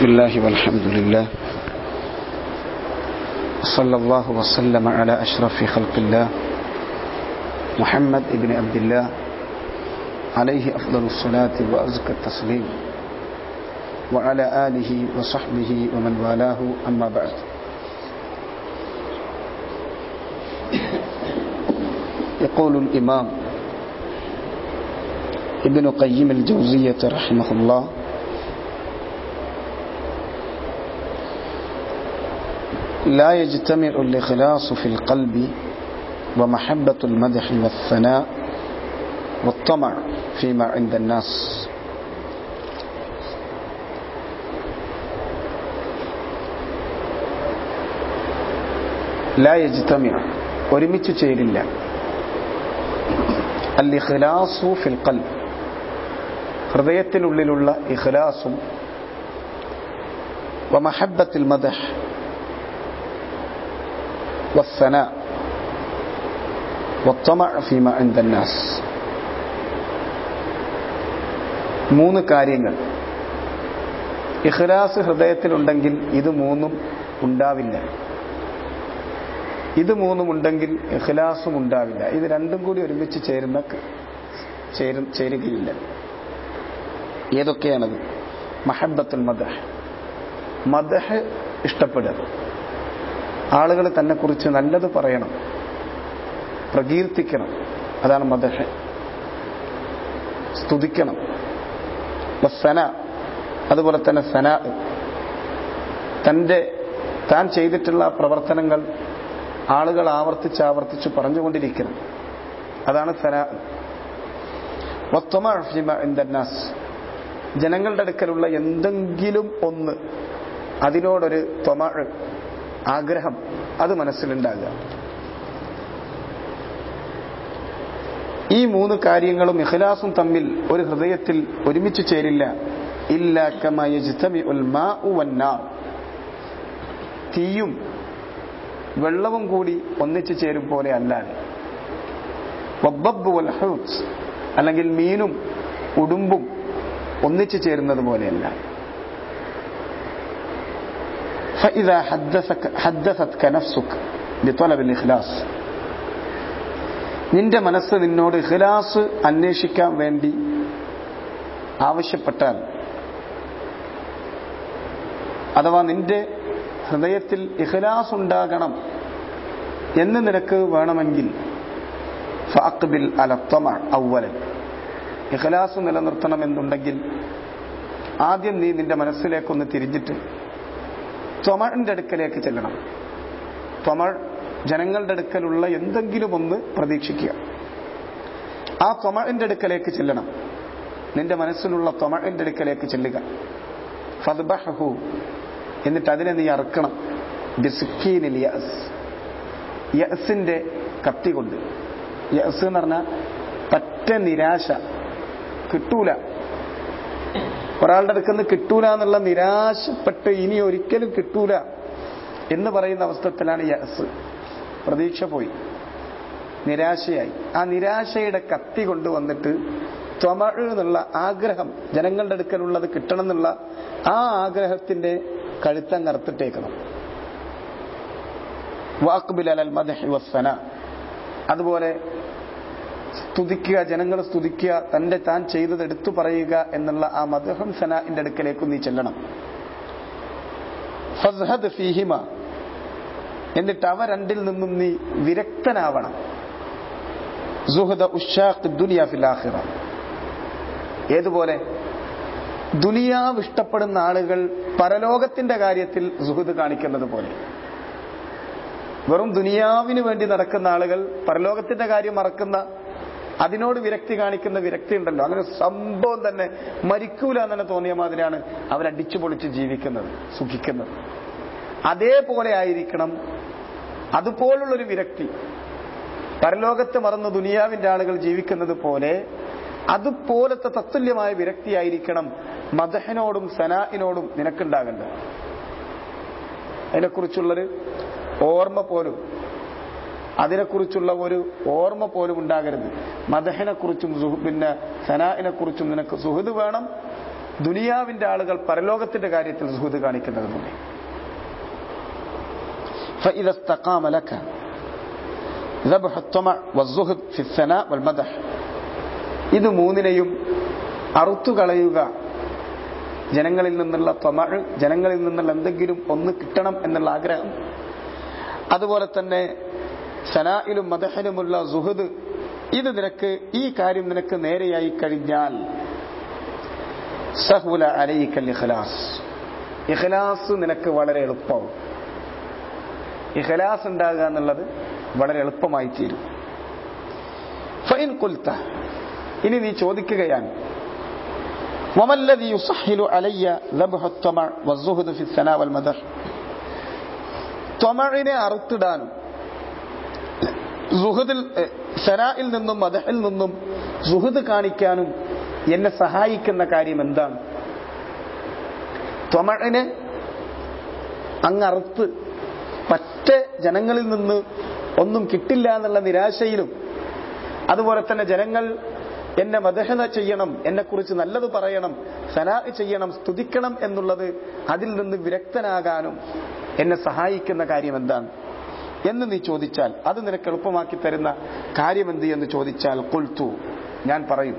بسم الله والحمد لله صلى الله وسلم على أشرف خلق الله محمد ابن عبد الله عليه أفضل الصلاة وأزكى التسليم وعلى آله وصحبه ومن والاه أما بعد يقول الإمام ابن قيم الجوزية رحمه الله لا يجتمع الإخلاص في القلب ومحبة المدح والثناء والطمع فيما عند الناس لا يجتمع ഒരുമിച്ച് ചേരില്ല അൽ ഇഖ്ലാസു ഫിൽ ഖൽബ് ഹൃദയത്തിനുള്ളിലുള്ള ഇഖ്ലാസും വമഹബത്തിൽ മദഹ് والثناء والطمع فيما عند الناس മൂന്ന് കാര്യങ്ങൾ ഇഖ്ലാസ് ഹൃദയത്തിലുണ്ടെങ്കിൽ ഇത് മൂന്നും ഉണ്ടാവില്ല ഇത് മൂന്നും ഉണ്ടെങ്കിൽ ഇഖ്ലാസും ഉണ്ടാവില്ല ഇത് രണ്ടും കൂടി ഒരുമിച്ച് ചേരുന്ന ചേരുകയില്ല ഏതൊക്കെയാണത് മഹബത്തുൽ മദഹ് മദഹ് ഇഷ്ടപ്പെടുക ആളുകൾ തന്നെ കുറിച്ച് നല്ലത് പറയണം പ്രകീർത്തിക്കണം അതാണ് മദഹ് സ്തുതിക്കണം സന അതുപോലെ തന്നെ സന തൻ്റെ താൻ ചെയ്തിട്ടുള്ള പ്രവർത്തനങ്ങൾ ആളുകൾ ആവർത്തിച്ച് ആവർത്തിച്ച് പറഞ്ഞുകൊണ്ടിരിക്കണം അതാണ് സന നാസ് ജനങ്ങളുടെ അടുക്കലുള്ള എന്തെങ്കിലും ഒന്ന് അതിനോടൊരു തൊമഴ് ആഗ്രഹം അത് മനസ്സിലുണ്ടാകുക ഈ മൂന്ന് കാര്യങ്ങളും ഇഖ്ലാസും തമ്മിൽ ഒരു ഹൃദയത്തിൽ ഒരുമിച്ച് ചേരില്ല ഇല്ല തീയും വെള്ളവും കൂടി ഒന്നിച്ചു ചേരും പോലെ അല്ലാതെ അല്ലെങ്കിൽ മീനും ഉടുമ്പും ഒന്നിച്ചു ചേരുന്നത് പോലെയല്ല فإذا حدثك حدثتك نفسك بطلب الإخلاص നിന്റെ മനസ്സ് നിന്നോട് ഇഖ്ലാസ് അന്വേഷിക്കാൻ വേണ്ടി ആവശ്യപ്പെട്ടാൽ അഥവാ നിന്റെ ഹൃദയത്തിൽ ഇഖ്ലാസ് ഉണ്ടാകണം എന്ന് നിനക്ക് വേണമെങ്കിൽ ഫാഖ്ബിൽ അലത്തമ ഔവലൻ ഇഖ്ലാസ് നിലനിർത്തണമെന്നുണ്ടെങ്കിൽ ആദ്യം നീ നിന്റെ മനസ്സിലേക്കൊന്ന് തിരിഞ്ഞിട്ട് തൊമഴിന്റെ അടുക്കലേക്ക് ചെല്ലണം തൊമഴ് ജനങ്ങളുടെ അടുക്കലുള്ള എന്തെങ്കിലും ഒന്ന് പ്രതീക്ഷിക്കുക ആ തൊമഴിന്റെ അടുക്കലേക്ക് ചെല്ലണം നിന്റെ മനസ്സിലുള്ള തൊമഴിന്റെ അടുക്കലേക്ക് ചെല്ലുക ഫദ്ബഹു എന്നിട്ട് അതിനെ നീ അറുക്കണം ബിസുക്കീനിൽ യസ് യസിന്റെ കത്തി കൊണ്ട് യസ് എന്ന് പറഞ്ഞാൽ പറ്റ നിരാശ കിട്ടൂല ഒരാളുടെ അടുക്കുന്ന കിട്ടൂല എന്നുള്ള നിരാശപ്പെട്ട് ഇനി ഒരിക്കലും കിട്ടൂല എന്ന് പറയുന്ന അവസ്ഥത്തിലാണ് യസ് പ്രതീക്ഷ പോയി നിരാശയായി ആ നിരാശയുടെ കത്തി കൊണ്ടുവന്നിട്ട് ത്വമഴ് എന്നുള്ള ആഗ്രഹം ജനങ്ങളുടെ അടുക്കലുള്ളത് കിട്ടണം എന്നുള്ള ആ ആഗ്രഹത്തിന്റെ കഴുത്തം കറുത്തിട്ടേക്കണം വാക്കുബിൽ അലൽ മദഹി വസ്സന അതുപോലെ സ്തുതിക്കുക ജനങ്ങൾ സ്തുതിക്കുക തന്റെ താൻ ചെയ്തത് എടുത്തു പറയുക എന്നുള്ള ആ മദഹം സനാന്റെ അടുക്കലേക്ക് നീ ചെല്ലണം ഫസ്ഹദ് ഫീഹിമ എന്നിട്ട് അവ രണ്ടിൽ നിന്നും നീ വിരക്തനാവണം സുഹദ ഉഷാഖ് ദുനിയ ഫിലാഹിറ ഏതുപോലെ ദുനിയാവ് ഇഷ്ടപ്പെടുന്ന ആളുകൾ പരലോകത്തിന്റെ കാര്യത്തിൽ സുഹൃത് കാണിക്കുന്നത് പോലെ വെറും ദുനിയാവിന് വേണ്ടി നടക്കുന്ന ആളുകൾ പരലോകത്തിന്റെ കാര്യം മറക്കുന്ന അതിനോട് വിരക്തി കാണിക്കുന്ന വിരക്തി ഉണ്ടല്ലോ അങ്ങനെ സംഭവം തന്നെ മരിക്കൂല എന്നെ തോന്നിയ മാതിരിയാണ് അവരടിച്ചു പൊളിച്ച് ജീവിക്കുന്നത് സുഖിക്കുന്നത് അതേപോലെ ആയിരിക്കണം അതുപോലുള്ളൊരു വിരക്തി പരലോകത്ത് മറന്ന് ദുനിയാവിന്റെ ആളുകൾ ജീവിക്കുന്നത് പോലെ അതുപോലത്തെ തത്തുല്യമായ വിരക്തിയായിരിക്കണം മദഹനോടും സനാഇനോടും നിനക്കുണ്ടാകേണ്ടത് അതിനെക്കുറിച്ചുള്ളൊരു ഓർമ്മ പോലും അതിനെക്കുറിച്ചുള്ള ഒരു ഓർമ്മ പോലും ഉണ്ടാകരുത് മദഹിനെ കുറിച്ചും പിന്നെ സനാഇനെ കുറിച്ചും നിനക്ക് സുഹൃത് വേണം ദുനിയാവിന്റെ ആളുകൾ പരലോകത്തിന്റെ കാര്യത്തിൽ സുഹൃത് കാണിക്കുന്നത് പോലെ فإذا استقام لك ذبح الطمع والزهد في الثناء والمدح ഇത് മൂന്നിനെയും അറുത്തുകളയുക ജനങ്ങളിൽ നിന്നുള്ള തൊമഴ് ജനങ്ങളിൽ നിന്നുള്ള എന്തെങ്കിലും ഒന്ന് കിട്ടണം എന്നുള്ള ആഗ്രഹം അതുപോലെ തന്നെ സനായിലും മദഹനുമുള്ള സുഹദ് ഇത് നിനക്ക് ഈ കാര്യം നിനക്ക് നേരെയായി കഴിഞ്ഞാൽ സഹുല അലയിക്കൽ ഇഖ്ലാസ് ഇഖ്ലാസ് നിനക്ക് വളരെ എളുപ്പമാവും ഇഖ്ലാസ് ഉണ്ടാകുക എന്നുള്ളത് വളരെ എളുപ്പമായി തീരും ഫൈൻ കുൽത്ത ഇനി നീ ചോദിക്കുകയാണ് وما الذي يسهل علي ذبح الطمع والزهد في الثناء والمدح തൊമഴിനെ അറുത്തിടാനും സുഹദിൽ സനായിൽ നിന്നും മദഹിൽ നിന്നും സുഹദ് കാണിക്കാനും എന്നെ സഹായിക്കുന്ന കാര്യം എന്താണ് തൊമഴിനെ അങ്ങറുത്ത് പറ്റ ജനങ്ങളിൽ നിന്ന് ഒന്നും കിട്ടില്ല എന്നുള്ള നിരാശയിലും അതുപോലെ തന്നെ ജനങ്ങൾ എന്നെ മദഹന ചെയ്യണം എന്നെക്കുറിച്ച് നല്ലത് പറയണം സനാ ചെയ്യണം സ്തുതിക്കണം എന്നുള്ളത് അതിൽ നിന്ന് വിരക്തനാകാനും എന്നെ സഹായിക്കുന്ന കാര്യം എന്താണ് എന്ന് നീ ചോദിച്ചാൽ അത് നിനക്ക് എളുപ്പമാക്കി തരുന്ന കാര്യം എന്ത് എന്ന് ചോദിച്ചാൽ കൊൽത്തു ഞാൻ പറയും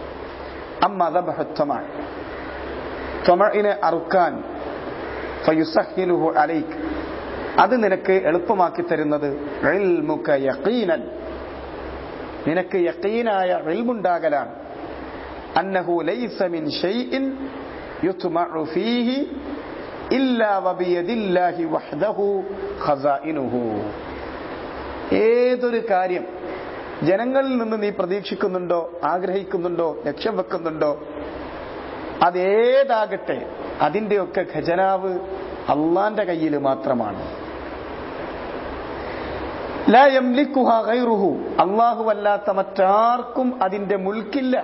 അമ്മനെ അറുക്കാൻ ഫയുസഹിലുഹു അലൈക്ക് അത് നിനക്ക് എളുപ്പമാക്കി തരുന്നത് യഖീനൻ നിനക്ക് യഖീനായ ഇൽമുണ്ടാകലാണ് അന്നഹു ലൈസ മിൻ ഷൈഇൻ യുത്മഉ ഫീഹി ഇല്ലാ വബിയദില്ലാഹി വഹ്ദഹു ഖസാഇനുഹു ഏതൊരു കാര്യം ജനങ്ങളിൽ നിന്ന് നീ പ്രതീക്ഷിക്കുന്നുണ്ടോ ആഗ്രഹിക്കുന്നുണ്ടോ ലക്ഷ്യം വെക്കുന്നുണ്ടോ അതേതാകട്ടെ അതിന്റെയൊക്കെ ഖജനാവ് അള്ളാന്റെ കയ്യിൽ മാത്രമാണ് അള്ളാഹു അല്ലാത്ത മറ്റാർക്കും അതിന്റെ മുൽക്കില്ല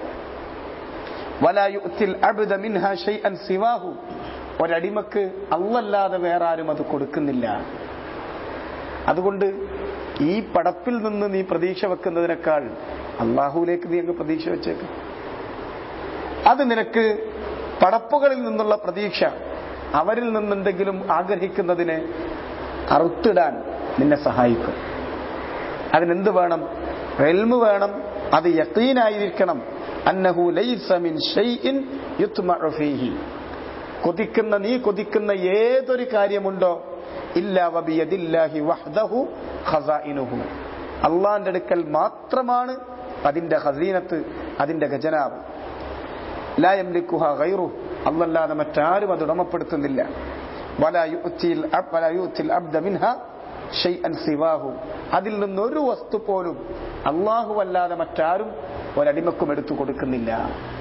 സിവാഹു ഒരടിമക്ക് അല്ലല്ലാതെ വേറെ ആരും അത് കൊടുക്കുന്നില്ല അതുകൊണ്ട് ഈ പടപ്പിൽ നിന്ന് നീ പ്രതീക്ഷ വെക്കുന്നതിനേക്കാൾ അള്ളാഹുവിലേക്ക് നീ അങ്ങ് പ്രതീക്ഷ വെച്ചേക്ക് അത് നിനക്ക് പടപ്പുകളിൽ നിന്നുള്ള പ്രതീക്ഷ അവരിൽ നിന്നെന്തെങ്കിലും ആഗ്രഹിക്കുന്നതിനെ അറുത്തിടാൻ നിന്നെ സഹായിക്കും അതിനെന്ത് വേണം റെൽമ് വേണം അത് യക്കീനായിരിക്കണം അന്നഹു ലൈസ മിൻ ഷൈഇൻ യുത്മഉ ഫീഹി കൊതിക്കുന്ന നീ കൊതിക്കുന്ന ഏതൊരു കാര്യമുണ്ടോ ഇല്ലാ വബിയദില്ലാഹി വഹ്ദഹു ഖസാഇനുഹു അള്ളാന്റെ അടുക്കൽ മാത്രമാണ് അതിന്റെ ഖസീനത്ത് അതിന്റെ ഖജനാവ് ലാ യംലിക്കുഹ ഗൈറു അല്ലല്ലാതെ മറ്റാരും അത് ഉടമപ്പെടുത്തുന്നില്ല വലാ യുഅ്തിൽ അബ് വലാ യുഅ്തിൽ അബ്ദ മിൻഹ ഷൈഅൻ സിവാഹു അതിൽ നിന്നൊരു വസ്തു പോലും അള്ളാഹു അല്ലാതെ മറ്റാരും ഒരടിമക്കും എടുത്തു കൊടുക്കുന്നില്ല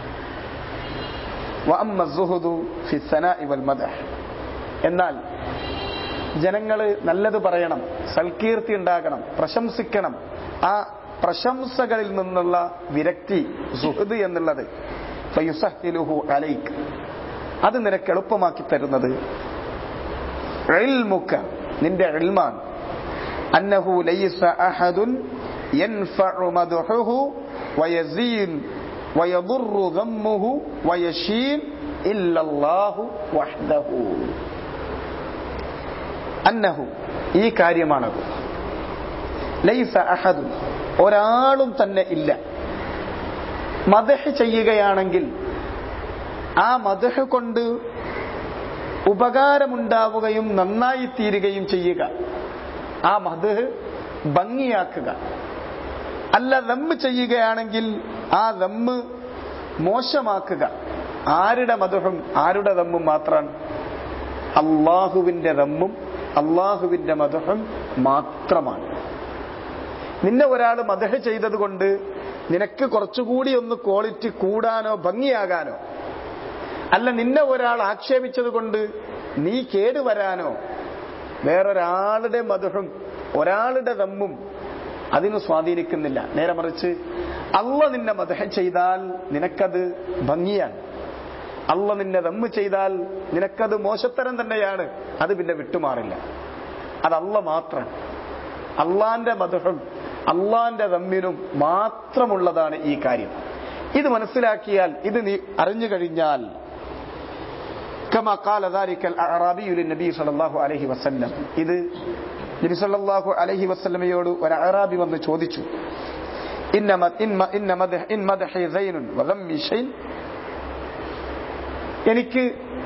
വഅമ്മ സുഹുദു ഫി സനാഇ വൽ മദഹ് എന്നാൽ ജനങ്ങൾ നല്ലത് പറയണം സൽകീർത്തി ഉണ്ടാകണം പ്രശംസിക്കണം ആ പ്രശംസകളിൽ നിന്നുള്ള വിരക്തി സുഹൃദ് എന്നുള്ളത് ഫയുസഹിലുഹു അലൈക്ക് അത് നിനക്ക് എളുപ്പമാക്കി തരുന്നത് ഇൽമുക്ക നിന്റെ ഇൽമാൻ അന്നഹു ലൈസ അഹദുൻ യൻഫഉ മദ്ഹുഹു വയസീൻ ويضر ذمه ويشين إلا الله وحده അന്നഹു ഈ കാര്യമാണത് ലൈസ അഹദുൻ ഒരാളും തന്നെ ഇല്ല മദഹ് ചെയ്യുകയാണെങ്കിൽ ആ മദഹ് കൊണ്ട് ഉപകാരമുണ്ടാവുകയും നന്നായി തീരുകയും ചെയ്യുക ആ മദഹ് ഭംഗിയാക്കുക അല്ല ദമ്മ് ചെയ്യുകയാണെങ്കിൽ ആ ദമ്മ് മോശമാക്കുക ആരുടെ മധുഹും ആരുടെ ദമ്മും മാത്രമാണ് അള്ളാഹുവിന്റെ ദമ്മും അള്ളാഹുവിന്റെ മധുഹും മാത്രമാണ് നിന്നെ ഒരാൾ മദഹ ചെയ്തത് കൊണ്ട് നിനക്ക് കുറച്ചുകൂടി ഒന്ന് ക്വാളിറ്റി കൂടാനോ ഭംഗിയാകാനോ അല്ല നിന്നെ ഒരാൾ ആക്ഷേപിച്ചത് കൊണ്ട് നീ കേടുവരാനോ വേറൊരാളുടെ മധുഹും ഒരാളുടെ ദമ്മും അതിന് സ്വാധീനിക്കുന്നില്ല നേരെ മറിച്ച് അള്ള നിന്നെ മദഹ ചെയ്താൽ നിനക്കത് ഭംഗിയാണ് അള്ള നിന്നെ ദമ്മ് ചെയ്താൽ നിനക്കത് മോശത്തരം തന്നെയാണ് അത് പിന്നെ വിട്ടുമാറില്ല അത് അള്ള മാത്രം അള്ളാന്റെ മധുഹും അള്ളാന്റെ ദമ്മിനും മാത്രമുള്ളതാണ് ഈ കാര്യം ഇത് മനസ്സിലാക്കിയാൽ ഇത് നീ അറിഞ്ഞു കഴിഞ്ഞാൽ كما قال ذلك الأعرابي للنبي صلى الله عليه وسلم ഇത് നബി സല്ലല്ലാഹു അലൈഹി വസല്ലമയോട് ഒരു അറാബി വന്ന് ചോദിച്ചു ഇന്ന മ- ഇൻ മ- ഇന്ന മദഹ് ഇൻ മദഹി സൈനുൻ വഗമ്മി ഷൈൻ എനിക്ക്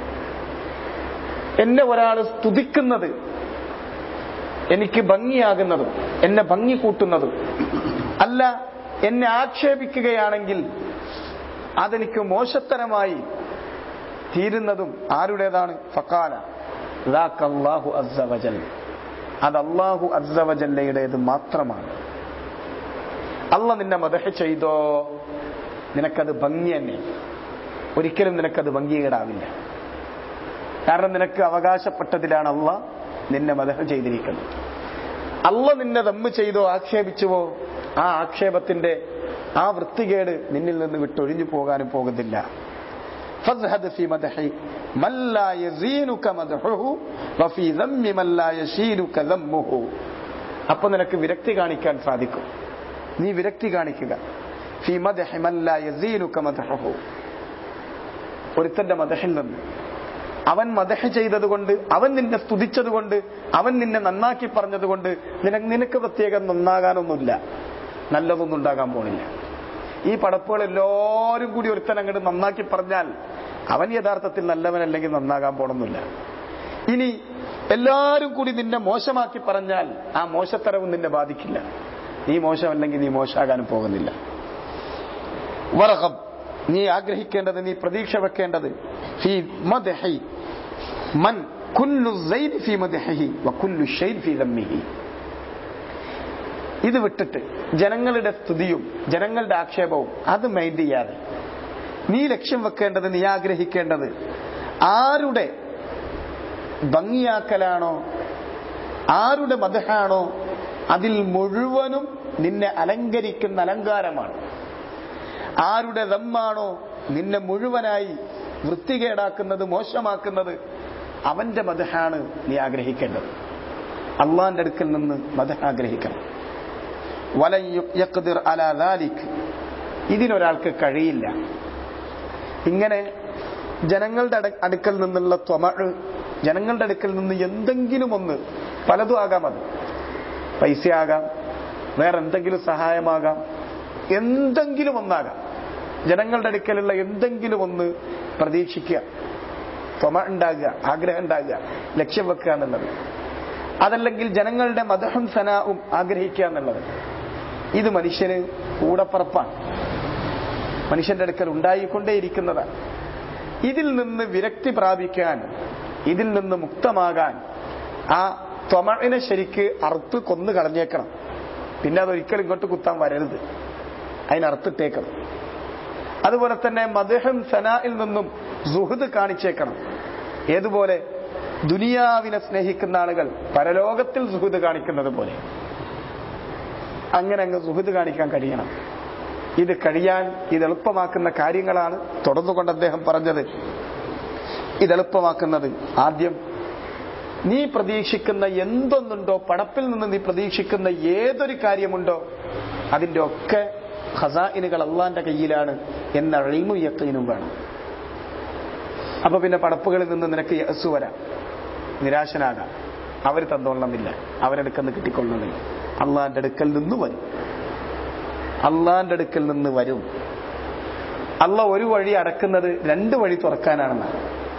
എന്നെ ഒരാൾ സ്തുതിക്കുന്നത് എനിക്ക് ഭംഗിയാകുന്നതും എന്നെ ഭംഗി കൂട്ടുന്നതും അല്ല എന്നെ ആക്ഷേപിക്കുകയാണെങ്കിൽ അതെനിക്ക് മോശത്തരമായി തീരുന്നതും ആരുടേതാണ് ഫക്കാല ذاك അല്ലാഹു അസ്സ വജൽ അത് അള്ളാഹു അസ്സവജല്ലയുടേത് മാത്രമാണ് അല്ല നിന്നെ മദഹ ചെയ്തോ നിനക്കത് ഭംഗി തന്നെ ഒരിക്കലും നിനക്കത് ഭംഗികേടാവില്ല കാരണം നിനക്ക് അവകാശപ്പെട്ടതിലാണ് അല്ല നിന്നെ മദഹ ചെയ്തിരിക്കുന്നത് അല്ല നിന്നെ ദമ്മ് ചെയ്തോ ആക്ഷേപിച്ചുവോ ആ ആക്ഷേപത്തിന്റെ ആ വൃത്തികേട് നിന്നിൽ നിന്ന് വിട്ടൊഴിഞ്ഞു പോകാനും പോകുന്നില്ല فاذهب في مدح من لا يزينك مدحه وفي ذم من لا يشينك ذمه അപ്പൊ നിനക്ക് വിരക്തി കാണിക്കാൻ സാധിക്കും നീ വിരക്തി കാണിക്കുക ഫി മദഹി മൻ ലാ യസീനുക മദഹുഹു ഒരുത്തന്റെ മദഹിൽ നിന്ന് അവൻ മദഹ ചെയ്തതുകൊണ്ട് അവൻ നിന്നെ സ്തുതിച്ചതുകൊണ്ട് അവൻ നിന്നെ നന്നാക്കി പറഞ്ഞതുകൊണ്ട് നിനക്ക് നിനക്ക് പ്രത്യേകം നന്നാകാനൊന്നുമില്ല നല്ലതൊന്നും ഉണ്ടാകാൻ പോണില്ല ഈ പടപ്പുകൾ എല്ലാവരും കൂടി ഒരുത്തൻ അങ്ങോട്ട് നന്നാക്കി പറഞ്ഞാൽ അവൻ യഥാർത്ഥത്തിൽ നല്ലവനല്ലെങ്കിൽ നന്നാകാൻ പോണമെന്നില്ല ഇനി എല്ലാവരും കൂടി നിന്നെ മോശമാക്കി പറഞ്ഞാൽ ആ മോശത്തരവും നിന്നെ ബാധിക്കില്ല നീ മോശമല്ലെങ്കിൽ നീ മോശമാകാനും പോകുന്നില്ല വറഹം നീ ആഗ്രഹിക്കേണ്ടത് നീ പ്രതീക്ഷ വെക്കേണ്ടത് ഫീ മദ്ഹി മൻ കുല്ലു സൈൻ ഫീ മദ്ഹിഹി വകുല്ലു ഷൈൻ ഫീ ദമ്മിഹി ഇത് വിട്ടിട്ട് ജനങ്ങളുടെ സ്തുതിയും ജനങ്ങളുടെ ആക്ഷേപവും അത് മൈൻഡ് ചെയ്യാതെ നീ ലക്ഷ്യം വെക്കേണ്ടത് നീ ആഗ്രഹിക്കേണ്ടത് ആരുടെ ഭംഗിയാക്കലാണോ ആരുടെ മതഹാണോ അതിൽ മുഴുവനും നിന്നെ അലങ്കരിക്കുന്ന അലങ്കാരമാണ് ആരുടെ ദമ്മാണോ നിന്നെ മുഴുവനായി വൃത്തികേടാക്കുന്നത് മോശമാക്കുന്നത് അവന്റെ മതഹാണ് നീ ആഗ്രഹിക്കേണ്ടത് അള്ളാന്റെ അടുക്കൽ നിന്ന് മതഹ ആഗ്രഹിക്കണം വലൻ യഖ്ദിർ അലാ ദാലിക് ഇതിനൊരാൾക്ക് കഴിയില്ല ഇങ്ങനെ ജനങ്ങളുടെ അട- അടുക്കൽ നിന്നുള്ള ത്വമഴ് ജനങ്ങളുടെ അടുക്കൽ നിന്ന് എന്തെങ്കിലും ഒന്ന് പലതും ആകാം അത് പൈസയാകാം വേറെ എന്തെങ്കിലും സഹായമാകാം എന്തെങ്കിലും ഒന്നാകാം ജനങ്ങളുടെ അടുക്കലുള്ള എന്തെങ്കിലും ഒന്ന് പ്രതീക്ഷിക്കുക ത്വമ ഉണ്ടാകുക ആഗ്രഹം ഉണ്ടാകുക ലക്ഷ്യം വെക്കുക എന്നുള്ളത് അതല്ലെങ്കിൽ ജനങ്ങളുടെ മതഹം സനാവും ആഗ്രഹിക്കുക എന്നുള്ളത് ഇത് മനുഷ്യന് കൂടപ്പറപ്പാണ് മനുഷ്യന്റെ അടുക്കൽ ഉണ്ടായിക്കൊണ്ടേയിരിക്കുന്നതാണ് ഇതിൽ നിന്ന് വിരക്തി പ്രാപിക്കാൻ ഇതിൽ നിന്ന് മുക്തമാകാൻ ആ ത്വമഴിനെ ശരിക്ക് അറുത്ത് കൊന്നു കളഞ്ഞേക്കണം പിന്നെ അതൊരിക്കലും ഇങ്ങോട്ട് കുത്താൻ വരരുത് അതിനറുത്തിട്ടേക്കണം അതുപോലെ തന്നെ മദഹം സനായിൽ നിന്നും സുഹൃത് കാണിച്ചേക്കണം ഏതുപോലെ ദുനിയാവിനെ സ്നേഹിക്കുന്ന ആളുകൾ പരലോകത്തിൽ സുഹൃത് കാണിക്കുന്നത് പോലെ അങ്ങനെ അങ്ങ് സുഹൃത് കാണിക്കാൻ കഴിയണം ഇത് കഴിയാൻ ഇത് എളുപ്പമാക്കുന്ന കാര്യങ്ങളാണ് തുടർന്നുകൊണ്ട് അദ്ദേഹം പറഞ്ഞത് ഇത് എളുപ്പമാക്കുന്നത് ആദ്യം നീ പ്രതീക്ഷിക്കുന്ന എന്തൊന്നുണ്ടോ പടപ്പിൽ നിന്ന് നീ പ്രതീക്ഷിക്കുന്ന ഏതൊരു കാര്യമുണ്ടോ അതിന്റെ ഒക്കെ ഖസായിനുകൾ അള്ളാന്റെ കയ്യിലാണ് എന്ന അഴിമു യക്കീനും വേണം അപ്പൊ പിന്നെ പടപ്പുകളിൽ നിന്ന് നിനക്ക് യസ് വരാം നിരാശനാകാം അവർ തന്നോളണമെന്നില്ല അവരെടുക്കെന്ന് കിട്ടിക്കൊള്ളണമെന്നില്ല അള്ളാന്റെ അടുക്കൽ നിന്ന് വരും അള്ളാന്റെ അടുക്കൽ നിന്ന് വരും അല്ല ഒരു വഴി അടക്കുന്നത് രണ്ട് വഴി തുറക്കാനാണെന്നാണ്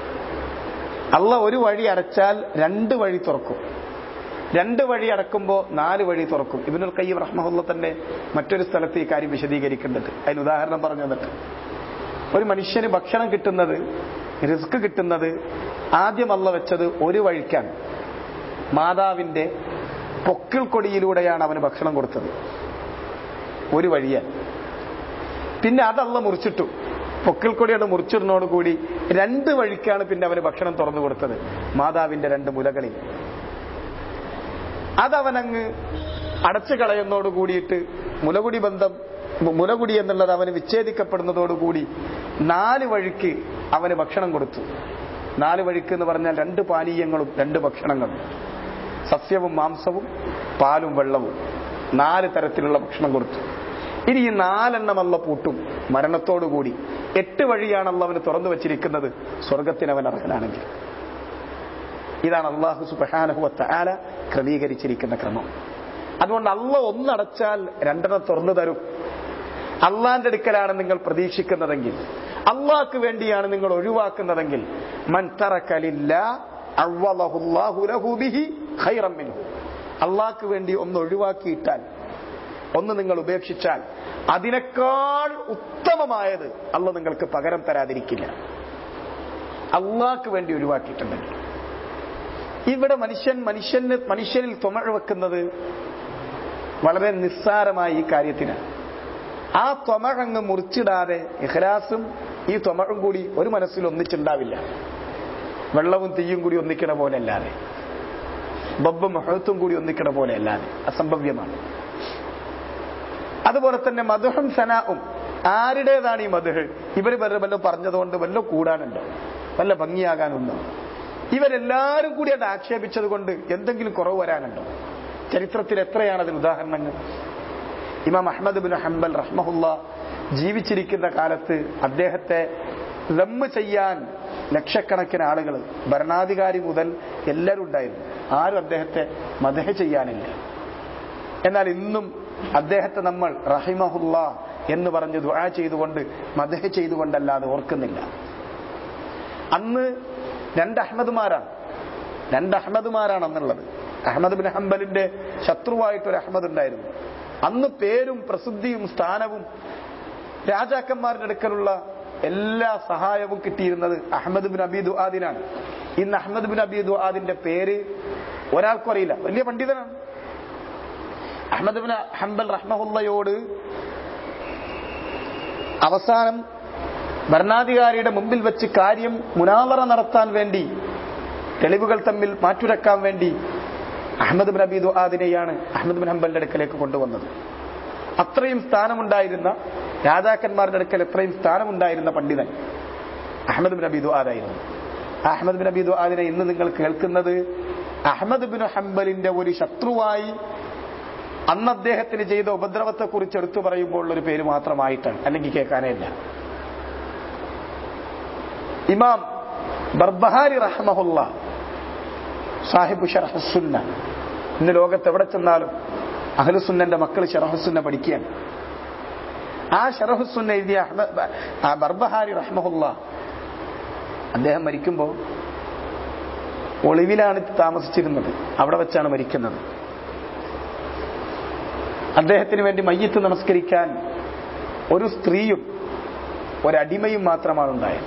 അല്ല ഒരു വഴി അടച്ചാൽ രണ്ട് വഴി തുറക്കും രണ്ട് വഴി അടക്കുമ്പോൾ നാല് വഴി തുറക്കും ഇബിനുൽ കയ്യം റഹ്മുള്ള തന്നെ മറ്റൊരു സ്ഥലത്ത് ഈ കാര്യം വിശദീകരിക്കുന്നുണ്ട് അതിന് ഉദാഹരണം പറഞ്ഞു തന്നിട്ട് ഒരു മനുഷ്യന് ഭക്ഷണം കിട്ടുന്നത് റിസ്ക് കിട്ടുന്നത് ആദ്യം അല്ല വെച്ചത് ഒരു വഴിക്കാണ് മാതാവിന്റെ പൊക്കിൾ കൊടിയിലൂടെയാണ് അവന് ഭക്ഷണം കൊടുത്തത് ഒരു വഴിയാൽ പിന്നെ അതല്ല മുറിച്ചിട്ടു പൊക്കിൾ കൊടിയുടെ മുറിച്ചിടുന്നതോട് കൂടി രണ്ട് വഴിക്കാണ് പിന്നെ അവന് ഭക്ഷണം തുറന്നു കൊടുത്തത് മാതാവിന്റെ രണ്ട് മുലകളിൽ അതവനങ്ങ് അടച്ചു കളയുന്നതോട് കൂടിയിട്ട് മുലകുടി ബന്ധം മുലകുടി എന്നുള്ളത് അവന് വിച്ഛേദിക്കപ്പെടുന്നതോടുകൂടി നാല് വഴിക്ക് അവന് ഭക്ഷണം കൊടുത്തു നാല് വഴിക്ക് എന്ന് പറഞ്ഞാൽ രണ്ട് പാനീയങ്ങളും രണ്ട് ഭക്ഷണങ്ങളും സസ്യവും മാംസവും പാലും വെള്ളവും നാല് തരത്തിലുള്ള ഭക്ഷണം കൊടുത്തു ഇനി ഈ നാലെണ്ണം അല്ല പൂട്ടും മരണത്തോടുകൂടി എട്ട് വഴിയാണ് അള്ളവന് തുറന്നു വച്ചിരിക്കുന്നത് സ്വർഗത്തിനവൻ അർഹനാണെങ്കിൽ ഇതാണ് അള്ളാഹു സുബാനഹുവത്ത ആല ക്രമീകരിച്ചിരിക്കുന്ന ക്രമം അതുകൊണ്ട് അള്ള ഒന്നടച്ചാൽ രണ്ടെണ്ണം തുറന്നു തരും അള്ളാന്റെ അടുക്കലാണ് നിങ്ങൾ പ്രതീക്ഷിക്കുന്നതെങ്കിൽ അള്ളാഹ്ക്ക് വേണ്ടിയാണ് നിങ്ങൾ ഒഴിവാക്കുന്നതെങ്കിൽ മൻ തറക്കലില്ല അള്ളാഹ്ക്ക് വേണ്ടി ഒന്ന് ഒഴിവാക്കിയിട്ടാൽ ഒന്ന് നിങ്ങൾ ഉപേക്ഷിച്ചാൽ അതിനേക്കാൾ ഉത്തമമായത് അല്ല നിങ്ങൾക്ക് പകരം തരാതിരിക്കില്ല അള്ളാഹ്ക്ക് വേണ്ടി ഒഴിവാക്കിയിട്ടുണ്ടെങ്കിൽ ഇവിടെ മനുഷ്യൻ മനുഷ്യന് മനുഷ്യനിൽ തുമഴ വെക്കുന്നത് വളരെ നിസ്സാരമായ ഈ കാര്യത്തിനാണ് ആ തൊമഴങ്ങ് മുറിച്ചിടാതെ ഇഹ്ലാസും ഈ തൊമഴും കൂടി ഒരു മനസ്സിൽ ഒന്നിച്ചുണ്ടാവില്ല വെള്ളവും തീയും കൂടി ഒന്നിക്കണ പോലെ അല്ലാതെ ബബ്ബും മഹത്വം കൂടി ഒന്നിക്കണ പോലെ അല്ലാതെ അസംഭവ്യമാണ് അതുപോലെ തന്നെ മധുഹും സനാവും ആരുടേതാണ് ഈ മധുഹ് ഇവർ വല്ല വല്ല പറഞ്ഞതുകൊണ്ട് വല്ല കൂടാനുണ്ടോ വല്ല ഭംഗിയാകാനുണ്ടോ ഇവരെല്ലാരും കൂടി അത് ആക്ഷേപിച്ചത് കൊണ്ട് എന്തെങ്കിലും കുറവ് വരാനുണ്ടോ ചരിത്രത്തിൽ എത്രയാണ് അതിന് ഉദാഹരണങ്ങൾ ഇമാം അഹമ്മദ് ബിൻ ഹംബൽ റഹ്മഹുല്ല ജീവിച്ചിരിക്കുന്ന കാലത്ത് അദ്ദേഹത്തെ ലമ്മ് ചെയ്യാൻ ലക്ഷക്കണക്കിന് ആളുകൾ ഭരണാധികാരി മുതൽ എല്ലാവരും ഉണ്ടായിരുന്നു ആരും അദ്ദേഹത്തെ മദഹ ചെയ്യാനില്ല എന്നാൽ ഇന്നും അദ്ദേഹത്തെ നമ്മൾ റഹിമഹുല്ല എന്ന് പറഞ്ഞ് ദുആ ചെയ്തുകൊണ്ട് മദഹ ചെയ്തുകൊണ്ടല്ലാതെ ഓർക്കുന്നില്ല അന്ന് രണ്ട് അഹമ്മദ്മാരാണ് രണ്ട് അഹമ്മദ്മാരാണ് അന്നുള്ളത് അഹമ്മദ് ബിൻ ഹംബലിന്റെ ശത്രുവായിട്ടൊരു അഹമ്മദ് ഉണ്ടായിരുന്നു അന്ന് പേരും പ്രസിദ്ധിയും സ്ഥാനവും രാജാക്കന്മാരുടെ അടുക്കലുള്ള എല്ലാ സഹായവും കിട്ടിയിരുന്നത് അഹമ്മദ് ബിൻ അബി ദുആദിനാണ് ഇന്ന് അഹമ്മദ് ബിൻ അബി ദുആദിന്റെ പേര് ഒരാൾക്കും അറിയില്ല വലിയ പണ്ഡിതനാണ് അഹമ്മദ് ബിൻ ഹംബൽ റഹ്മഹുല്ലയോട് അവസാനം ഭരണാധികാരിയുടെ മുമ്പിൽ വെച്ച് കാര്യം മുനാവറ നടത്താൻ വേണ്ടി തെളിവുകൾ തമ്മിൽ മാറ്റുരക്കാൻ വേണ്ടി അഹമ്മദ് ബിൻ അബി ദുആദിനെയാണ് അഹമ്മദ് ബിൻ ഹംബലിന്റെ അടുക്കലേക്ക് കൊണ്ടുവന്നത് അത്രയും സ്ഥാനമുണ്ടായിരുന്ന രാജാക്കന്മാരുടെ അടുക്കൽ എത്രയും സ്ഥാനമുണ്ടായിരുന്ന പണ്ഡിതൻ അഹമ്മദ് ബിൻ അബി ദുആദായിരുന്നു അഹമ്മദ് ബിൻ അബി ദുആദിനെ ഇന്ന് നിങ്ങൾ കേൾക്കുന്നത് അഹമ്മദ് ബിൻ ഹംബലിന്റെ ഒരു ശത്രുവായി അന്ന് അദ്ദേഹത്തിന് ചെയ്ത ഉപദ്രവത്തെ കുറിച്ച് എടുത്തു പറയുമ്പോൾ ഒരു പേര് മാത്രമായിട്ടാണ് അല്ലെങ്കിൽ കേൾക്കാനേ ഇല്ല ഇമാം ബർബഹാരി റഹ്മഹുല്ല സാഹിബ് ഷറഹസുന്ന ഇന്ന് ലോകത്ത് എവിടെ ചെന്നാലും അഹ്ലുസുന്നന്റെ മക്കൾ ഷറഹസുന്ന പഠിക്കുകയാണ് ആ ഷറഹുസുന്ന എഴുതിയ അഹ്മദ് ആ ബർബഹാരി റഹ്മഹുല്ല അദ്ദേഹം മരിക്കുമ്പോൾ ഒളിവിലാണ് താമസിച്ചിരുന്നത് അവിടെ വെച്ചാണ് മരിക്കുന്നത് അദ്ദേഹത്തിന് വേണ്ടി മയ്യത്ത് നമസ്കരിക്കാൻ ഒരു സ്ത്രീയും ഒരടിമയും മാത്രമാണ് ഉണ്ടായത്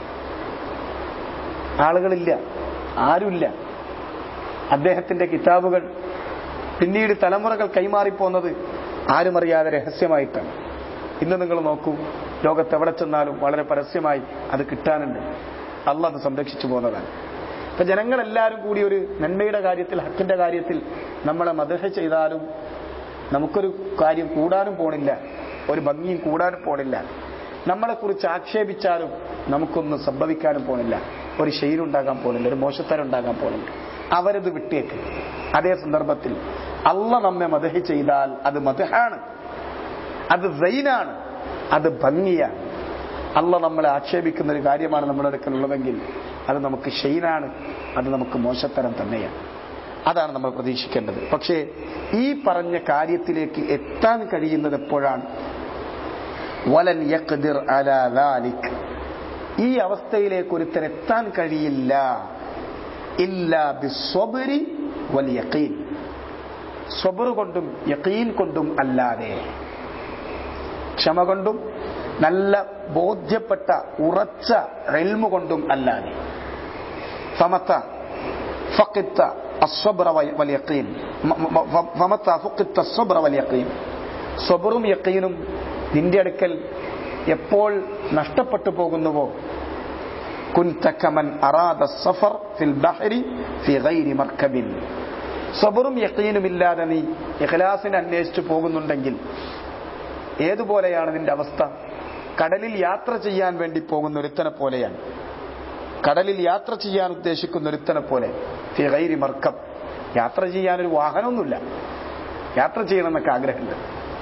ആളുകളില്ല ആരുമില്ല അദ്ദേഹത്തിന്റെ കിതാബുകൾ പിന്നീട് തലമുറകൾ കൈമാറിപ്പോന്നത് ആരും അറിയാതെ രഹസ്യമായിട്ടാണ് ഇന്ന് നിങ്ങൾ നോക്കൂ ലോകത്ത് എവിടെ ചെന്നാലും വളരെ പരസ്യമായി അത് കിട്ടാനുണ്ട് അല്ല അത് സംരക്ഷിച്ചു പോകുന്നതാണ് ഇപ്പൊ ജനങ്ങളെല്ലാവരും കൂടി ഒരു നന്മയുടെ കാര്യത്തിൽ ഹക്കിന്റെ കാര്യത്തിൽ നമ്മളെ മദഹ ചെയ്താലും നമുക്കൊരു കാര്യം കൂടാനും പോണില്ല ഒരു ഭംഗിയും കൂടാനും പോണില്ല നമ്മളെ കുറിച്ച് ആക്ഷേപിച്ചാലും നമുക്കൊന്നും സംഭവിക്കാനും പോണില്ല ഒരു ശൈലുണ്ടാകാൻ പോണില്ല ഒരു മോശത്തരം ഉണ്ടാകാൻ പോണില്ല അവരത് വിട്ടേക്ക് അതേ സന്ദർഭത്തിൽ അല്ല നമ്മെ മദഹ ചെയ്താൽ അത് മദഹാണ് അത് സൈനാണ് അത് ഭംഗിയാണ് അല്ല നമ്മളെ ആക്ഷേപിക്കുന്ന ഒരു കാര്യമാണ് നമ്മുടെ അടുക്കലുള്ളതെങ്കിൽ അത് നമുക്ക് ഷെയ്നാണ് അത് നമുക്ക് മോശത്തരം തന്നെയാണ് അതാണ് നമ്മൾ പ്രതീക്ഷിക്കേണ്ടത് പക്ഷേ ഈ പറഞ്ഞ കാര്യത്തിലേക്ക് എത്താൻ കഴിയുന്നത് എപ്പോഴാണ് വലൻ യഖ്ദിർ അലാ ദാലിക് ഈ അവസ്ഥയിലേക്ക് ഒരുത്തൻ എത്താൻ കഴിയില്ല ഇല്ലാ ബിസ്വബ്രി വൽ യഖീൻ സ്വബർ കൊണ്ടും യഖീൻ കൊണ്ടും അല്ലാതെ ക്ഷമ കൊണ്ടും നല്ല ബോധ്യപ്പെട്ട ഉറച്ച എൽമു കൊണ്ടും അല്ലാതെ ഫമത്ത ഫക്കിത്ത الصبر واليقين فمتى فقدت الصبر واليقين സ്വബറും യക്കീനും നിന്റെ അടുക്കൽ എപ്പോൾ നഷ്ടപ്പെട്ടു പോകുന്നുവോ കുൻതക്കമൻ അറാദ സഫർ ഫിൽ ബഹരി ഫി ഗൈരി മർക്കബിൻ സ്വബറും യക്കീനും ഇല്ലാതെ നീ ഇഖ്ലാസിനെ അന്വേഷിച്ചു പോകുന്നുണ്ടെങ്കിൽ ഏതുപോലെയാണ് നിന്റെ അവസ്ഥ കടലിൽ യാത്ര ചെയ്യാൻ വേണ്ടി പോകുന്ന ഒരുത്തനെ പോലെയാണ് കടലിൽ യാത്ര ചെയ്യാൻ ഉദ്ദേശിക്കുന്ന ഒരുത്തനെ പോലെ ഫിഗൈരി മർക്കബ് യാത്ര ചെയ്യാൻ ഒരു വാഹനമൊന്നുമില്ല യാത്ര ചെയ്യണമെന്നൊക്കെ ആഗ്രഹമുണ്ട്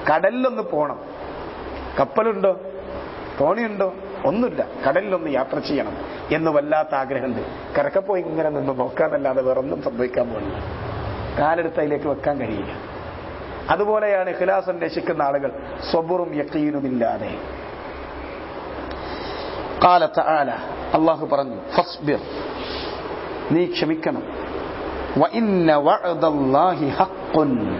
കടലിലൊന്ന് പോണം കപ്പലുണ്ടോ തോണിയുണ്ടോ ഒന്നുമില്ല കടലിലൊന്ന് യാത്ര ചെയ്യണം എന്ന് വല്ലാത്ത ആഗ്രഹമുണ്ട് കരക്കപ്പോയി ഇങ്ങനെ നിന്ന് നോക്കാന്നല്ലാതെ വേറൊന്നും സംഭവിക്കാൻ പോകില്ല കാലെടുത്ത് അതിലേക്ക് വെക്കാൻ കഴിയില്ല അതുപോലെയാണ് ഖിലാസ് അന്വേഷിക്കുന്ന ആളുകൾ സ്വബുറും യക്കീനുമില്ലാതെ قال تعالى അള്ളാഹു പറഞ്ഞു ഫസ്ബിർ നീ ക്ഷമിക്കണം وإن وعد الله حق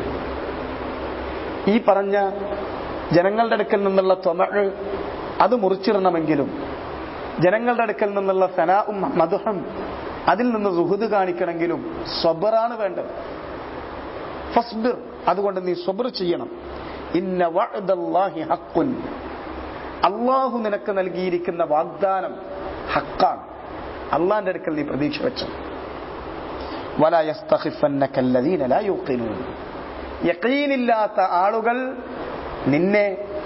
ഈ പറഞ്ഞ ജനങ്ങളുടെ അടുക്കൽ നിന്നുള്ള തൊമഴ് അത് മുറിച്ചിടണമെങ്കിലും ജനങ്ങളുടെ അടുക്കൽ നിന്നുള്ള സനാവും മധുഹം അതിൽ നിന്ന് സുഹൃത് കാണിക്കണമെങ്കിലും സ്വബറാണ് വേണ്ടത് ഫസ്ബിർ അതുകൊണ്ട് നീ സ്വബർ ചെയ്യണം ഇന്ന വഅദല്ലാഹി ഹഖുൻ അള്ളാഹു നിനക്ക് നൽകിയിരിക്കുന്ന വാഗ്ദാനം ഹക്കാണ് അള്ളാന്റെ അടുക്കൽ നീ പ്രതീക്ഷ വെച്ചു വല യസ്തഖിഫന്നക അല്ലദീന ലാ യുഖിനൂൻ യഖീനില്ലാത്ത ആളുകൾ നിന്നെ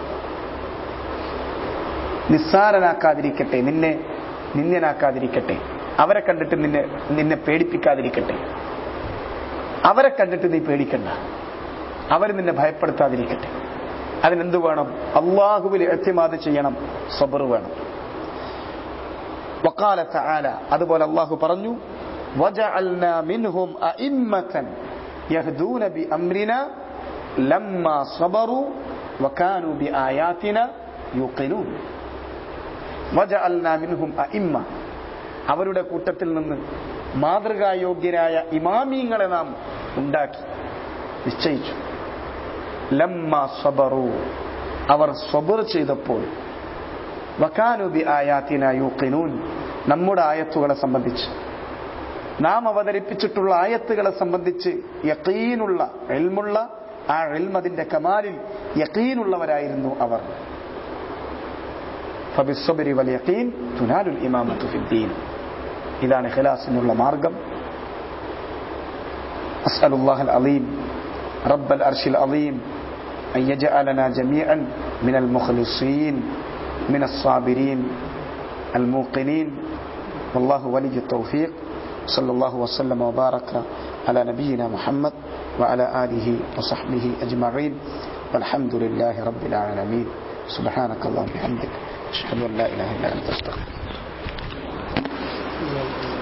നിസ്സാരനാക്കാതിരിക്കട്ടെ നിന്നെ നിന്ദനാക്കാതിരിക്കട്ടെ അവരെ കണ്ടിട്ട് നിന്നെ നിന്നെ പേടിപ്പിക്കാതിരിക്കട്ടെ അവരെ കണ്ടിട്ട് നീ പേടിക്കണ്ട അവർ നിന്നെ ഭയപ്പെടുത്താതിരിക്കട്ടെ അതിനെന്ത് വേണം അള്ളാഹുവിൽ എത്തിമാത് ചെയ്യണം സബർ വേണം വക്കാല തആല അതുപോലെ അള്ളാഹു പറഞ്ഞു وجعلنا منهم أئمة يهدون بأمرنا لما صبروا وكانوا بآياتنا يوقنون وجعلنا منهم أئمة അവരുടെ കൂട്ടത്തിൽ നിന്ന് മാതൃകായോഗ്യരായ ഇമാമീങ്ങളെ നാം ഉണ്ടാക്കി നിശ്ചയിച്ചു ലമ്മ സബറു അവർ സബർ ചെയ്തപ്പോൾ വക്കാനുബി ആയാത്തിന യൂക്കിനൂൻ നമ്മുടെ ആയത്തുകളെ സംബന്ധിച്ച് നാം അവതരിപ്പിച്ചിട്ടുള്ള ആയത്തുകളെ സംബന്ധിച്ച് യക്കീനുള്ള എൽമുള്ള ആ എൽമതിന്റെ കമാലിൽ യക്കീനുള്ളവരായിരുന്നു അവർ ഫബിസ്വബരി വൽ യക്കീൻ തുനാലുൽ ഇമാമത്തു ഫിദ്ദീൻ ഇതാണ് ഖിലാസിനുള്ള മാർഗം أسأل الله العظيم رب الأرش العظيم أن يجعلنا جميعا من المخلصين من الصابرين الموقنين والله ولي التوفيق صلى الله وسلم وبارك على نبينا محمد وعلى آله وصحبه أجمعين والحمد لله رب العالمين سبحانك اللهم وبحمدك أشهد أن لا إله إلا أنت أستغفرك